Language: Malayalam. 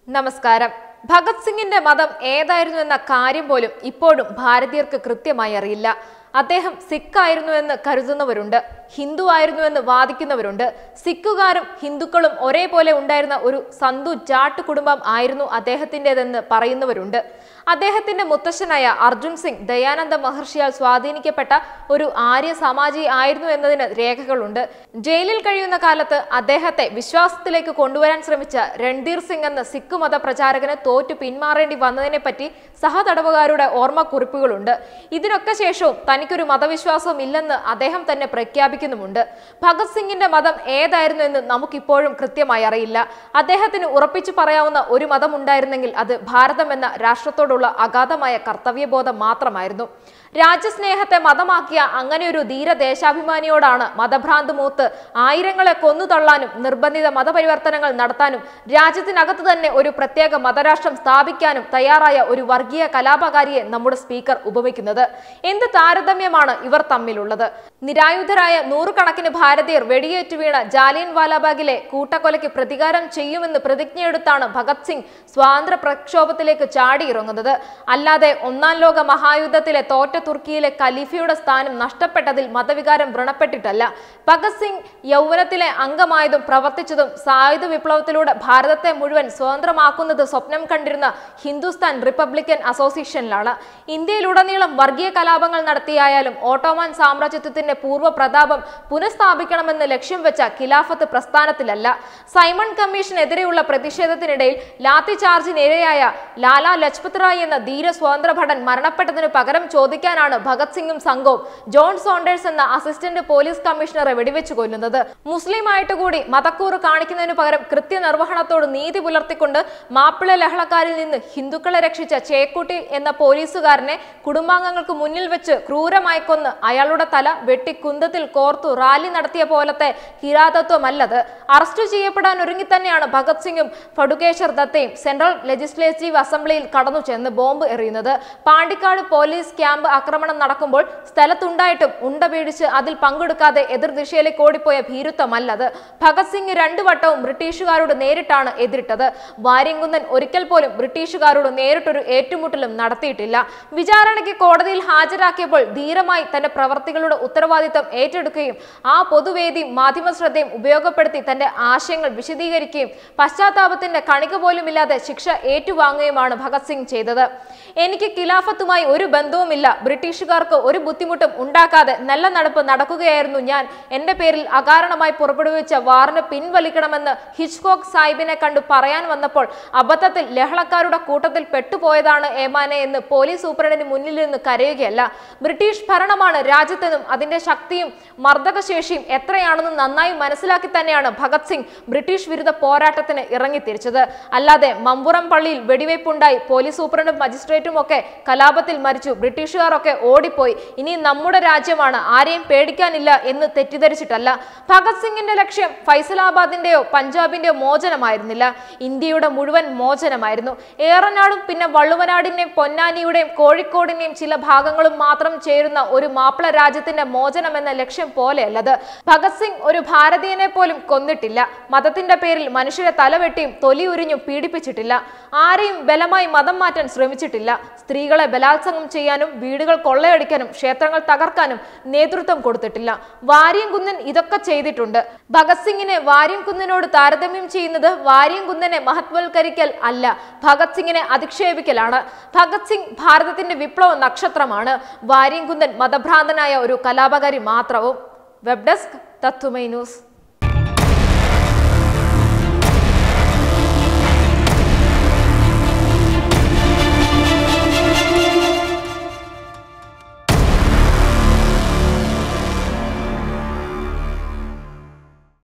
നമസ്കാരം ഭഗത് സിംഗിന്റെ മതം ഏതായിരുന്നു എന്ന കാര്യം പോലും ഇപ്പോഴും ഭാരതീയർക്ക് കൃത്യമായി അറിയില്ല അദ്ദേഹം സിഖ് ആയിരുന്നു എന്ന് കരുതുന്നവരുണ്ട് ഹിന്ദു ആയിരുന്നു എന്ന് വാദിക്കുന്നവരുണ്ട് സിഖുകാരും ഹിന്ദുക്കളും ഒരേപോലെ ഉണ്ടായിരുന്ന ഒരു സന്തു ജാട്ട് കുടുംബം ആയിരുന്നു അദ്ദേഹത്തിൻ്റെതെന്ന് പറയുന്നവരുണ്ട് അദ്ദേഹത്തിന്റെ മുത്തശ്ശനായ അർജുൻ സിംഗ് ദയാനന്ദ മഹർഷിയാൽ സ്വാധീനിക്കപ്പെട്ട ഒരു ആര്യ സമാജി ആയിരുന്നു എന്നതിന് രേഖകളുണ്ട് ജയിലിൽ കഴിയുന്ന കാലത്ത് അദ്ദേഹത്തെ വിശ്വാസത്തിലേക്ക് കൊണ്ടുവരാൻ ശ്രമിച്ച രൺധീർ സിംഗ് എന്ന സിഖ് മത പ്രചാരകന് തോറ്റു പിന്മാറേണ്ടി വന്നതിനെ പറ്റി സഹതടവുകാരുടെ ഓർമ്മക്കുറിപ്പുകളുണ്ട് ഇതിനൊക്കെ ശേഷവും തനിക്കൊരു മതവിശ്വാസവും ഇല്ലെന്ന് അദ്ദേഹം തന്നെ പ്രഖ്യാപിക്കുന്നുമുണ്ട് ഭഗത് സിംഗിന്റെ മതം ഏതായിരുന്നു എന്ന് നമുക്കിപ്പോഴും കൃത്യമായി അറിയില്ല അദ്ദേഹത്തിന് ഉറപ്പിച്ചു പറയാവുന്ന ഒരു മതം ഉണ്ടായിരുന്നെങ്കിൽ അത് ഭാരതം എന്ന രാഷ്ട്രത്തോടുള്ള അഗാധമായ കർത്തവ്യബോധം മാത്രമായിരുന്നു രാജ്യസ്നേഹത്തെ മതമാക്കിയ അങ്ങനെ ഒരു ധീര ദേശാഭിമാനിയോടാണ് മതഭ്രാന്ത് മൂത്ത് ആയിരങ്ങളെ കൊന്നുതള്ളാനും നിർബന്ധിത മതപരിവർത്തനങ്ങൾ നടത്താനും രാജ്യത്തിനകത്ത് തന്നെ ഒരു പ്രത്യേക മതരാഷ്ട്രം സ്ഥാപിക്കാനും തയ്യാറായ ഒരു വർഗീയ കലാപകാരിയെ നമ്മുടെ സ്പീക്കർ ഉപമിക്കുന്നത് എന്ത് താരതമ്യമാണ് ഇവർ തമ്മിലുള്ളത് നിരായുധരായ നൂറുകണക്കിന് ഭാരതീയർ വെടിയേറ്റ് വീണ ജാലിയൻ വാലാബാഗിലെ കൂട്ടക്കൊലയ്ക്ക് പ്രതികാരം ചെയ്യുമെന്ന് പ്രതിജ്ഞയെടുത്താണ് ഭഗത് സിംഗ് സ്വാതന്ത്ര്യ പ്രക്ഷോഭത്തിലേക്ക് ചാടിയിറങ്ങുന്നത് അല്ലാതെ ഒന്നാം ലോക മഹായുദ്ധത്തിലെ തോറ്റ തുർക്കിയിലെ ഖലീഫയുടെ സ്ഥാനം നഷ്ടപ്പെട്ടതിൽ മതവികാരം വ്രണപ്പെട്ടിട്ടല്ല ഭഗത് സിംഗ് യൗവനത്തിലെ അംഗമായതും പ്രവർത്തിച്ചതും സായുധ വിപ്ലവത്തിലൂടെ ഭാരതത്തെ മുഴുവൻ സ്വതന്ത്രമാക്കുന്നത് സ്വപ്നം കണ്ടിരുന്ന ഹിന്ദുസ്ഥാൻ റിപ്പബ്ലിക്കൻ അസോസിയേഷനിലാണ് ഇന്ത്യയിലുടനീളം വർഗീയ കലാപങ്ങൾ നടത്തിയായാലും ഓട്ടോമാൻ സാമ്രാജ്യത്വത്തിന്റെ പൂർവ്വ പ്രതാപം പുനഃസ്ഥാപിക്കണമെന്ന് ലക്ഷ്യം വെച്ച ഖിലാഫത്ത് പ്രസ്ഥാനത്തിലല്ല സൈമൺ കമ്മീഷനെതിരെയുള്ള പ്രതിഷേധത്തിനിടയിൽ ലാത്തി ചാർജിനിരയായ ലാലാ ലജ്പത് റായ് എന്ന ധീര സ്വതന്ത്ര ഭടൻ മരണപ്പെട്ടതിന് പകരം ചോദിക്കാനാണ് ഭഗത് സിംഗും സംഘവും ജോൺ സോണ്ടേഴ്സ് എന്ന അസിസ്റ്റന്റ് പോലീസ് കമ്മീഷണറെ വെടിവെച്ചു കൊല്ലുന്നത് മുസ്ലിം ആയിട്ട് കൂടി മതക്കൂറ് കാണിക്കുന്നതിന് പകരം കൃത്യനിർവഹണത്തോട് നീതി പുലർത്തിക്കൊണ്ട് മാപ്പിള ലഹളക്കാരിൽ നിന്ന് ഹിന്ദുക്കളെ രക്ഷിച്ച ചേക്കുട്ടി എന്ന പോലീസുകാരനെ കുടുംബാംഗങ്ങൾക്ക് മുന്നിൽ വെച്ച് ക്രൂരമായി കൊന്ന് അയാളുടെ തല വെട്ടി കുന്തത്തിൽ കോർത്തു റാലി നടത്തിയ പോലത്തെ കിരാതത്വമല്ലത് അറസ്റ്റ് ചെയ്യപ്പെടാൻ ഒരുങ്ങി തന്നെയാണ് ഭഗത് സിംഗും ഫടുകേശ്വർ ദത്തയും സെൻട്രൽ ലെജിസ്ലേറ്റീവ് അസംബ്ലിയിൽ കടന്നു ചെന്ന് ബോംബ് എറിയുന്നത് പാണ്ടിക്കാട് പോലീസ് ക്യാമ്പ് ആക്രമണം നടക്കുമ്പോൾ സ്ഥലത്തുണ്ടായിട്ടും ഉണ്ട പേടിച്ച് അതിൽ പങ്കെടുക്കാതെ എതിർദിശയിലേക്ക് ഓടിപ്പോയ ഭീരുത്വമല്ലത് ഭഗത് സിംഗ് രണ്ടു വട്ടവും ബ്രിട്ടീഷുകാരോട് നേരിട്ടാണ് എതിരിട്ടത് വാര്യംകുന്നൻ ഒരിക്കൽ പോലും ബ്രിട്ടീഷുകാരോട് നേരിട്ടൊരു ഏറ്റുമുട്ടലും നടത്തിയിട്ടില്ല വിചാരണയ്ക്ക് കോടതിയിൽ ഹാജരാക്കിയപ്പോൾ ധീരമായി തന്റെ പ്രവർത്തികളുടെ ഉത്തരവാദിത്തം ഏറ്റെടുക്കുകയും ആ പൊതുവേദിയും മാധ്യമ ശ്രദ്ധയും ഉപയോഗപ്പെടുത്തി തന്റെ ആശയങ്ങൾ വിശദീകരിക്കുകയും പശ്ചാത്താപത്തിന്റെ കണിക പോലുമില്ലാതെ ശിക്ഷ ഏറ്റുവാങ്ങുകയുമാണ് ഭഗത് സിംഗ് ചെയ്തത് എനിക്ക് ഖിലാഫത്തുമായി ഒരു ബന്ധവുമില്ല ബ്രിട്ടീഷുകാർക്ക് ഒരു ബുദ്ധിമുട്ടും ഉണ്ടാക്കാതെ നല്ല നടപ്പ് നടക്കുകയായിരുന്നു ഞാൻ എന്റെ പേരിൽ അകാരണമായി പുറപ്പെടുവിച്ച വാറിന് പിൻവലിക്കണമെന്ന് ഹിച്ച്കോക്ക് സാഹിബിനെ കണ്ടു പറയാൻ വന്നപ്പോൾ അബദ്ധത്തിൽ ലഹളക്കാരുടെ കൂട്ടത്തിൽ പെട്ടുപോയതാണ് ഏമാനെ എന്ന് പോലീസ് സൂപ്രണ്ടിന് മുന്നിൽ നിന്ന് കരയുകയല്ല ബ്രിട്ടീഷ് ഭരണമാണ് രാജ്യത്തെന്നും അതിന്റെ ശക്തിയും മർദ്ദകശേഷിയും എത്രയാണെന്നും നന്നായി മനസ്സിലാക്കി തന്നെയാണ് ഭഗത് സിംഗ് ബ്രിട്ടീഷ് വിരുദ്ധ പോരാട്ടത്തിന് ഇറങ്ങിത്തിരിച്ചത് അല്ലാതെ മമ്പുറം പള്ളിയിൽ വെടിവയ്പുണ്ടായി പോലീസ് സൂപ്രണ്ടും മജിസ്ട്രേറ്റും ഒക്കെ കലാപത്തിൽ മരിച്ചു ബ്രിട്ടീഷുകാരൊക്കെ ഓടിപ്പോയി ഇനി നമ്മുടെ രാജ്യമാണ് ആരെയും പേടിക്കാനില്ല എന്ന് തെറ്റിദ്ധരിച്ചിട്ടല്ല ഭഗത് സിംഗിന്റെ ലക്ഷ്യം ഫൈസലാബാദിന്റെയോ പഞ്ചാബിന്റെയോ മോചനമായിരുന്നില്ല ഇന്ത്യയുടെ മുഴുവൻ മോചനമായിരുന്നു ഏറനാടും പിന്നെ വള്ളുവനാടിന്റെയും പൊന്നാനിയുടെയും കോഴിക്കോടിന്റെയും ചില ഭാഗങ്ങളും മാത്രം ചേരുന്ന ഒരു മാപ്പിള രാജ്യത്തിന്റെ മോചനം എന്ന ലക്ഷ്യം പോലെയല്ലത് ഭഗത് സിംഗ് ഒരു ഭാരതീയനെ പോലും കൊന്നിട്ടില്ല മതത്തിന്റെ പേരിൽ മനുഷ്യരെ തലവെട്ടിയും തൊലി ഉരിഞ്ഞും പീഡിപ്പിച്ചിട്ടില്ല ആരെയും ബലമായി മതം മാറ്റാൻ ശ്രമിച്ചിട്ടില്ല സ്ത്രീകളെ ബലാത്സംഗം ചെയ്യാനും വീടുകൾ കൊള്ളയടിക്കാനും ക്ഷേത്രങ്ങൾ തകർക്കാനും നേതൃത്വം കൊടുത്തിട്ടില്ല വാര്യംകുന്നൻ ഇതൊക്കെ ചെയ്തിട്ടുണ്ട് ഭഗത് സിംഗിനെ വാര്യംകുന്നനോട് താരതമ്യം ചെയ്യുന്നത് വാര്യംകുന്നനെ മഹത്വൽക്കരിക്കൽ അല്ല ഭഗത് സിംഗിനെ അധിക്ഷേപിക്കലാണ് ഭഗത് സിംഗ് ഭാരതത്തിന്റെ വിപ്ലവ നക്ഷത്രമാണ് വാര്യംകുന്നൻ മതഭ്രാന്തനായ ഒരു കലാപകാരി മാത്രവും വെബ് ഡെസ്ക് തത്തുമൈ ന്യൂസ്